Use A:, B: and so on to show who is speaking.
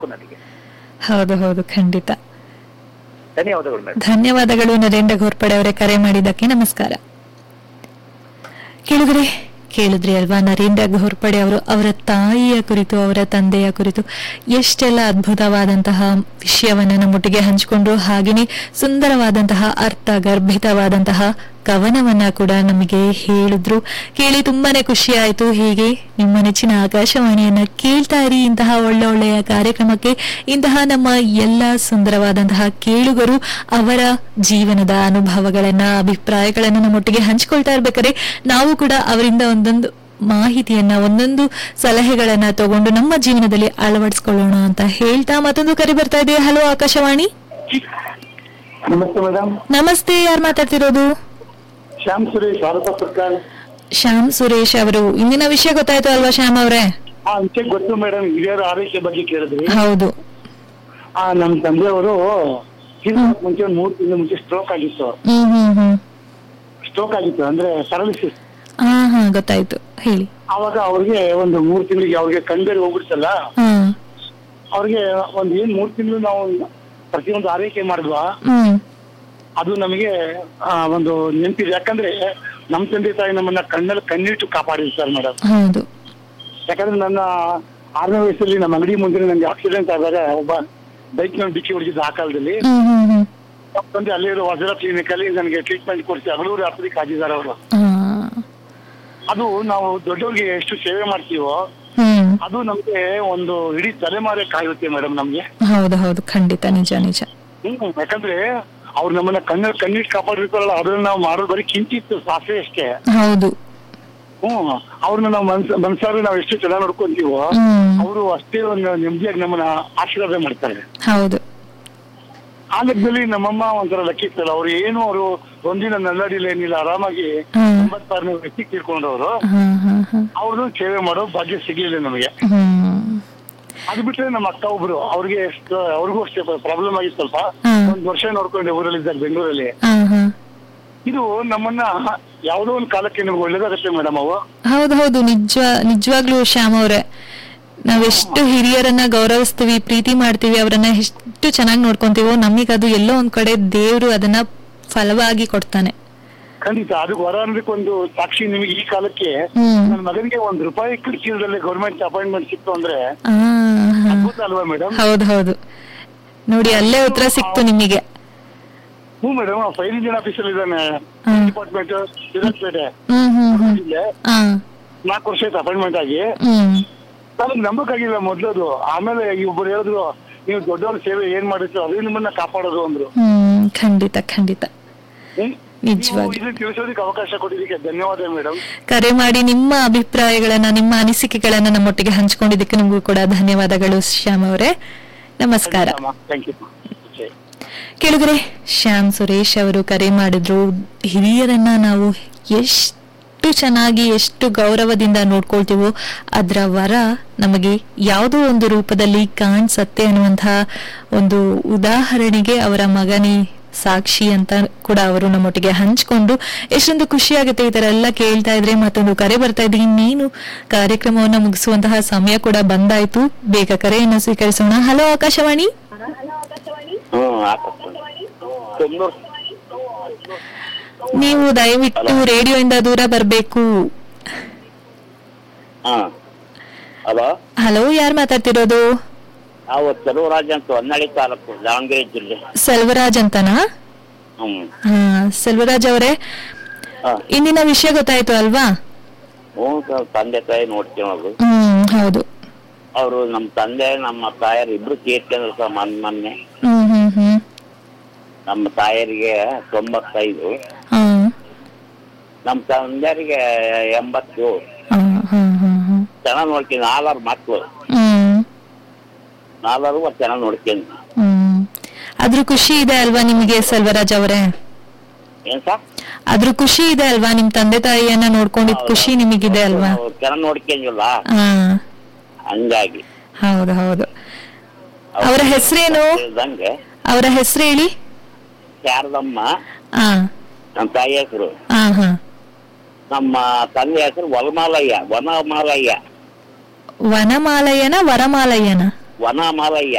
A: ನನಗೆ
B: ಹೌದು ಹೌದು ಖಂಡಿತ
A: ಧನ್ಯವಾದಗಳು ಮೇಡಮ್
B: ಧನ್ಯವಾದಗಳು ನರೇಂದ್ರ ಘೋರ್ಪಡೆ ಅವರೇ ಕರೆ ಮಾಡಿದ್ದಕ್ಕೆ ನಮಸ್ಕಾರ ಕೇಳಿದ್ರೆ ಕೇಳಿದ್ರಿ ಅಲ್ವಾ ನರೇಂದ್ರ ಘೋರ್ಪಡೆ ಅವರು ಅವರ ತಾಯಿಯ ಕುರಿತು ಅವರ ತಂದೆಯ ಕುರಿತು ಎಷ್ಟೆಲ್ಲ ಅದ್ಭುತವಾದಂತಹ ವಿಷಯವನ್ನ ನಮ್ಮೊಟ್ಟಿಗೆ ಹಂಚಿಕೊಂಡ್ರು ಹಾಗೆಯೇ ಸುಂದರವಾದಂತಹ ಅರ್ಥ ಗರ್ಭಿತವಾದಂತಹ ಕವನವನ್ನ ಕೂಡ ನಮಗೆ ಹೇಳಿದ್ರು ಕೇಳಿ ತುಂಬಾನೇ ಖುಷಿ ಆಯ್ತು ಹೀಗೆ ನಿಮ್ಮ ನೆಚ್ಚಿನ ಆಕಾಶವಾಣಿಯನ್ನ ಕೇಳ್ತಾ ಇರಿ ಇಂತಹ ಒಳ್ಳೆ ಒಳ್ಳೆಯ ಕಾರ್ಯಕ್ರಮಕ್ಕೆ ಇಂತಹ ನಮ್ಮ ಎಲ್ಲ ಸುಂದರವಾದಂತಹ ಕೇಳುಗರು ಅವರ ಜೀವನದ ಅನುಭವಗಳನ್ನ ಅಭಿಪ್ರಾಯಗಳನ್ನ ನಮ್ಮೊಟ್ಟಿಗೆ ಹಂಚಿಕೊಳ್ತಾ ಇರ್ಬೇಕಾದ್ರೆ ನಾವು ಕೂಡ ಅವರಿಂದ ಒಂದೊಂದು ಮಾಹಿತಿಯನ್ನ ಒಂದೊಂದು ಸಲಹೆಗಳನ್ನ ತಗೊಂಡು ನಮ್ಮ ಜೀವನದಲ್ಲಿ ಅಳವಡಿಸ್ಕೊಳ್ಳೋಣ ಅಂತ ಹೇಳ್ತಾ ಮತ್ತೊಂದು ಕರೆ ಬರ್ತಾ ಇದೆ ಹಲೋ ಆಕಾಶವಾಣಿ
C: ನಮಸ್ತೆ ಮೇಡಮ್
B: ನಮಸ್ತೆ ಯಾರು ಮಾತಾಡ್ತಿರೋದು
C: ಶ್ಯಾಮ್ ಸುರೇಶ್ ಭಾರತ ಸರ್ಕಾರ
B: ಶ್ಯಾಮ್ ಸುರೇಶ್ ಅವರು ಇಂದಿನ ವಿಷಯ ಗೊತ್ತಾಯ್ತು ಅಲ್ವಾ ಶ್ಯಾಮ್ ಅವರೇ
C: ಆ ವಿಷಯ ಗೊತ್ತು ಮೇಡಮ್ ಹಿರಿಯರ ಆರೈಕೆ ಬಗ್ಗೆ ಕೇಳಿದ್ರಿ
B: ಹೌದು
C: ಆ ನಮ್ ತಂದೆಯವರು ತೀರ್ಮಾನಕ್ಕೆ ಮುಂಚೆ ಒಂದ್ ಮೂರ್ ತಿಂಗಳ ಮುಂಚೆ ಸ್ಟ್ರೋಕ್ ಆಗಿತ್ತು
B: ಹ್ಮ್ ಹ್ಮ್ ಹ್ಮ್
C: ಸ್ಟ್ರೋಕ್ ಆಗಿತ್ತು ಅಂದ್ರೆ ಸರಳಿಸಿಸ್
B: ಹಾ ಹಾ ಗೊತ್ತಾಯ್ತು ಹೇಳಿ
C: ಅವಾಗ ಅವ್ರಿಗೆ ಒಂದು ಮೂರ್ ತಿಂಗಳಿಗೆ ಅವ್ರಿಗೆ ಕಣ್ಬೇರೆ ಹೋಗ್ಬಿಡ್ತಲ್ಲ
B: ಹಾ
C: ಅವ್ರಿಗೆ ಒಂದ್ ಏನ್ ಮೂರ್ ತಿಂಗಳು ನಾವು ಪ್ರತಿಯೊಂದು ಆರೈಕೆ ಮಾಡಿದ್ವಾ
B: ಹ್ಮ್
C: ಅದು ನಮಗೆ ಆ, ಒಂದು ನೆನಪಿದೆ ಯಾಕಂದ್ರೆ ನಮ್ ತಂದೆ ತಾಯಿ ನಮ್ಮನ್ನ ಕಣ್ಣಲ್ಲಿ ಕಣ್ಣಿಟ್ಟು ಕಾಪಾಡಿರ್ತಾರೆ ಮೇಡಮ್
B: ಹೌದು
C: ಯಾಕಂದ್ರೆ ನನ್ನ ಆರನೇ ವಯಸ್ಸಲ್ಲಿ ನಮ್ಮ ಅಂಗಡಿ ಮುಂದೆ ನನಗೆ ಆಕ್ಸಿಡೆಂಟ್ ಆದಾಗ ಒಬ್ಬ ಬೈಕ್ ನಲ್ಲಿ ಡಿಕ್ಕಿ ಹೊಡಿಸಿದ್ದು ಆ ಕಾಲದಲ್ಲಿ
B: ಹ್ಮ್ ಹ್ಮ್ ಹ್ಮ್
C: ನಮ್ಮ ತಂದೆ ಅಲ್ಲೇ ಇರೋ ವಜ್ರ ಕ್ಲಿನಿಕ್ ಅಲ್ಲಿ ನನಗೆ ಟ್ರೀಟ್ಮೆಂಟ್ ಕೊಡಿಸಿ ಹಗಲೂರು ಆಸ್ಪತ್ರೆಗೆ ಹಾಕಿದ್ದಾರೆ ಅವರು
B: ಹಾ
C: ಅದು ನಾವು ದೊಡ್ಡವ್ರಿಗೆ ಎಷ್ಟು ಸೇವೆ ಮಾಡ್ತೀವೋ
B: ಹ್ಮ್
C: ಅದು ನಮ್ಗೆ ಒಂದು ಇಡೀ ತಲೆಮಾರೆ ಕಾಯುತ್ತೆ ಮೇಡಮ್ ನಮ್ಗೆ
B: ಹೌದು ಹೌದು ಖಂಡಿತ ನಿಜ ನಿಜ
C: ಹ್ಮ್ ಯಾಕಂದ್ರೆ ಅವ್ರು ನಮ್ಮನ್ನ ಕಣ್ಣಲ್ಲಿ ಕಣ್ಣಿಟ್ಟು ಕಾಪಾಡಿರ್ತಾರಲ್ಲ ಅದನ್ನ ನಾವು ಮಾಡೋದು ಬರೀ ಕಿಂಚಿತ್ತು ಸಾಸೆ ಅಷ್ಟೇ
B: ಹೌದು
C: ಹ್ಮ್ ಅವ್ರನ್ನ ನಾವು ಮನ್ಸ ಮನ್ಸಾರೆ ನಾವು ಎಷ್ಟು ಚೆನ್ನಾಗಿ ನೋಡ್ಕೊಂತೀವೋ
B: ಹ್ಮ್
C: ಅವರು ಅಷ್ಟೇ ಒಂದು ನೆಮ್ಮದಿಯಾಗಿ ನಮ್ಮನ್ನ ಆಶೀರ್ವಾದ ಮಾಡ್ತಾರೆ
B: ಹೌದು
C: ಆ ಲೆಕ್ಕದಲ್ಲಿ ನಮ್ಮಮ್ಮ ಒಂಥರ ಲಕ್ಕಿತ್ತಲ್ಲ ಅವ್ರು ಏನು ಅವರು ಒಂದಿನ ನಲ್ಲಡಿಲ್ಲ ಏನಿಲ್ಲ ಆರಾಮಾಗಿ
B: ಹ್ಮ್
C: ಒಂಬತ್ತಾರನೇ ವ್ಯಕ್ತಿ ತೀರ್ಕೊಂಡವರು
B: ಹಾ ಹಾ ಹಾ
C: ಅವ್ರದ್ದು ಸೇವೆ ಮಾಡೋ ಭಾಗ್ಯ ಸಿಗ್ಲಿಲ್ಲ ನಮಗೆ
B: ಹ್ಮ್
C: ಅದು ಬಿಟ್ರೆ ನಮ್ಮ ಅಕ್ಕ ಒಬ್ರು ಅವ್ರಿಗೆ ಎಷ್ಟು ಅವ್ರಿಗೂ ಅಷ್ಟೇ ಪ್ರಾಬ್ಲಮ್ ಆಗಿತ್ತು ಸ್ವಲ್ಪ
B: ಹ್ಮ್.
C: ಒಂದ್ ವರ್ಷ ನೋಡ್ಕೊಂಡೆ ಊರಲ್ಲಿದ್ದಾಗ ಬೆಂಗಳೂರಲ್ಲಿ
B: ಹಾ ಹಾ
C: ಇದು ನಮ್ಮನ್ನ ಯಾವುದೋ ಒಂದು ಕಾಲಕ್ಕೆ ನಿಮ್ಗೆ ಒಳ್ಳೇದಾಗತ್ತೆ ಮೇಡಮ್ ಅವು
B: ಹೌದು ಹೌದು ನಿಜ ನಿಜವಾಗ್ಲೂ ಶ್ಯಾಮ್ ಅವ್ರೆ ನಾವೆಷ್ಟು ಹಿರಿಯರನ್ನ ಗೌರವಿಸ್ತೀವಿ ಪ್ರೀತಿ ಮಾಡ್ತೀವಿ ಅವರನ್ನ ಎಷ್ಟು ಚೆನ್ನಾಗಿ ನೋಡ್ಕೊಂತೀವೋ ನಮಗದು ಎಲ್ಲೋ ಒಂದ್ ಕಡೆ ದೇವ್ರು ಅದನ್ನ ಫಲವಾಗಿ ಕೊಡ್ತಾನೆ
C: ಖಂಡಿತ ಅದು ವರ ಅನ್ನೋದಕ್ಕೊಂದು ಸಾಕ್ಷಿ ನಿಮಗೆ ಈ ಕಾಲಕ್ಕೆ
B: ಹ್ಮ್
C: ನನ್ನ ಮಗನಿಗೆ ಒಂದ್ ರೂಪಾಯಿ ಕಿಟಕಿಲ್ದಲ್ಲೇ ಗೌರ್ಮೆಂಟ್ ಅಪಾಯಿಂಟ್ಮೆಂಟ್ ಸಿಕ್ತು ಅಂದ್ರೆ
B: ಆ, ಹಾ.
C: ಅದ್ಭುತ ಅಲ್ವಾ ಮೇಡಮ್
B: ಹೌದು ಹೌದು ನೋಡಿ ಅಲ್ಲೇ ಉತ್ತರ ಸಿಕ್ತು ನಿಮಗೆ
C: ಹ್ಞೂ ಮೇಡಮ್ ಫೈರ್ ಇಂಜಿನ್ ಆಫೀಸಲ್ಲಿ ಇದ್ದಾನೆ
B: ಹ್ಮ್.
C: ಡಿಪಾರ್ಟ್ಮೆಂಟ್ ಸಿರಸ್ಪೇಟೆ
B: ಹ್ಮ್ ಹ್ಮ್ ಹ್ಮ್
C: ಇಲ್ಲೇ
B: ಆ,
C: ನಾಲ್ಕು ವರ್ಷ ಆಯ್ತು ಅಪಾಯಿಂಟ್ಮೆಂಟ್ ಆಗಿ
B: ಹ್ಮ್
C: ನನಗೆ ನಂಬಕ್ಕಾಗಿಲ್ಲ ಮೊದ್ಲದು ಆಮೇಲೆ ಒಬ್ರು ಹೇಳಿದ್ರು ನೀವು ದೊಡ್ಡವ್ರ ಸೇವೆ ಏನ್ ಮಾಡಿರ್ತೀರೋ ಅದೇ ನಿಮ್ಮನ್ನ ಕಾಪಾಡೋದು ಅಂದ್ರು
B: ಹ್ಮ್ ಖಂಡಿತ ಖಂಡಿತ
C: ಹ್ಮ್?
B: ನಿಜವಾಗಿ.
C: ನೀವು ಇದನ್ನ ತಿಳಿಸೋದಕ್ಕೆ ಅವಕಾಶ ಕೊಟ್ಟಿದ್ದಕ್ಕೆ ಧನ್ಯವಾದ ಮೇಡಮ್
B: ಕರೆ ಮಾಡಿ ನಿಮ್ಮ ಅಭಿಪ್ರಾಯಗಳನ್ನ ನಿಮ್ಮ ಅನಿಸಿಕೆಗಳನ್ನ ನಮ್ಮೊಟ್ಟಿಗೆ ಹಂಚಿಕೊಂಡಿದ್ದಕ್ಕೆ ನಿಮಗೂ ಕೂಡ ಧನ್ಯವಾದಗಳು ಶ್ಯಾಮ್ ಅವರೇ ನಮಸ್ಕಾರ
C: ಥ್ಯಾಂಕ್ ಯು
B: ಕೆಳಗರೆ ಶ್ಯಾಮ್ ಸುರೇಶ್ ಅವರು ಕರೆ ಮಾಡಿದ್ರು ಹಿರಿಯರನ್ನ ನಾವು ಎಷ್ಟು ಚೆನ್ನಾಗಿ ಎಷ್ಟು ಗೌರವದಿಂದ ನೋಡ್ಕೊಳ್ತೀವೋ ಅದರ ವರ ನಮಗೆ ಯಾವುದೋ ಒಂದು ರೂಪದಲ್ಲಿ ಕಾಣಿಸತ್ತೆ ಅನ್ನುವಂತಹ ಒಂದು ಉದಾಹರಣೆಗೆ ಅವರ ಮಗನೇ ಸಾಕ್ಷಿ ಅಂತ ಕೂಡ ಅವರು ನಮ್ಮೊಟ್ಟಿಗೆ ಹಂಚ್ಕೊಂಡು ಎಷ್ಟೊಂದು ಖುಷಿ ಆಗುತ್ತೆ ಈ ತರ ಎಲ್ಲ ಕೇಳ್ತಾ ಇದ್ರೆ ಮತ್ತೊಂದು ಕರೆ ಬರ್ತಾ ಇದೆ ಇನ್ನೇನು ಕಾರ್ಯಕ್ರಮವನ್ನ ಮುಗಿಸುವಂತಹ ಸಮಯ ಕೂಡ ಬಂದಾಯ್ತು ಬೇಗ ಕರೆಯನ್ನು ಸ್ವೀಕರಿಸೋಣ ಹಲೋ ಆಕಾಶವಾಣಿ
A: ಹ್ಮ್ ಆಕತ್ತು ತೊಂಬೂರು
B: ನೀವು ದಯವಿಟ್ಟು ರೇಡಿಯೋಯಿಂದ ದೂರ ಬರಬೇಕು
A: ಹಾ ಹಲೋ
B: ಹಲೋ ಯಾರು ಮಾತಾಡ್ತಿರೋದು
A: ನಾವು ಚೆಲುವರಾಜ್ ಅಂತ ಹೊನ್ನಾಳಿ ತಾಲೂಕು ದಾವಣಗೆರೆ ಜಿಲ್ಲೆ
B: ಸೆಲ್ವರಾಜ್ ಅಂತನಾ
A: ಹ್ಮ್
B: ಹಾ ಸೆಲ್ವರಾಜ್ ಅವರೇ
A: ಹಾ
B: ಇಂದಿನ ವಿಷಯ ಗೊತ್ತಾಯ್ತು ಅಲ್ವಾ
A: ಹ್ಞೂ ಸರ್ ತಂದೆ ತಾಯಿ ನೋಡ್ಕೊಳ್ಳೋದು
B: ಹ್ಮ್ ಹೌದು
A: ಅವರು ನಮ್ಮ ತಂದೆ ನಮ್ಮ ತಾಯರು ಇಬ್ರು ತೀರ್ಕೊಂಡ್ರು ಸರ್ ಮೊನ್ನೆ ಮೊನ್ನೆ
B: ಹ್ಮ್ ಹ್ಮ್ ಹ್ಮ್
A: ನಮ್ಮ ತಾಯರಿಗೆ ತೊಂಬತ್ತೈದು
B: ಹಾ
A: ನಮ್ಮ ತಂದೆಯರಿಗೆ ಎಂಬತ್ತು
B: ಹಾ ಹಾ ಹಾ ಹಾ
A: ಚೆನ್ನಾಗಿ ನೋಡ್ಕೊಂಡು ನಾಲ್ವರು ಮಕ್ಕಳು
B: ಹ್ಮ್
A: ನಾಲ್ವರು ಚೆನ್ನಾಗಿ ನೋಡ್ಕೊಂಡು
B: ಹ್ಮ್ ಅದ್ರ ಖುಷಿ ಇದೆ ಅಲ್ವಾ ನಿಮಗೆ ಸೆಲ್ವರಾಜ್ ಅವರೇ
A: ಏನ್ ಸರ್
B: ಅದ್ರ ಖುಷಿ ಇದೆ ಅಲ್ವಾ ನಿಮ್ ತಂದೆ ತಾಯಿಯನ್ನ ನೋಡ್ಕೊಂಡಿದ್ ಖುಷಿ ನಿಮಗಿದೆ ಅಲ್ವಾ
A: ಚೆನ್ನಾಗಿ ನೋಡ್ಕೊಂಡಿಲ್ಲ
B: ಹಾ
A: ಹಂಗಾಗಿ
B: ಹೌದು ಹೌದು ಅವರ ಹೆಸರೇನು
A: ಹೇಳ್ದಂಗೆ
B: ಅವರ ಹೆಸರು ಹೇಳಿ
A: ಶಾರದಮ್ಮ
B: ಹಾ
A: ನಮ್ಮ ತಾಯಿ ಹೆಸರು
B: ಹಾ ಹಾ
A: ನಮ್ಮ ತಂದೆ ಹೆಸರು ವನಮಾಲಯ್ಯ ವನಮಾಲಯ್ಯ
B: ವನಮಾಲಯನ ವರಮಾಲಯನ
A: ವನಮಾಲಯ್ಯ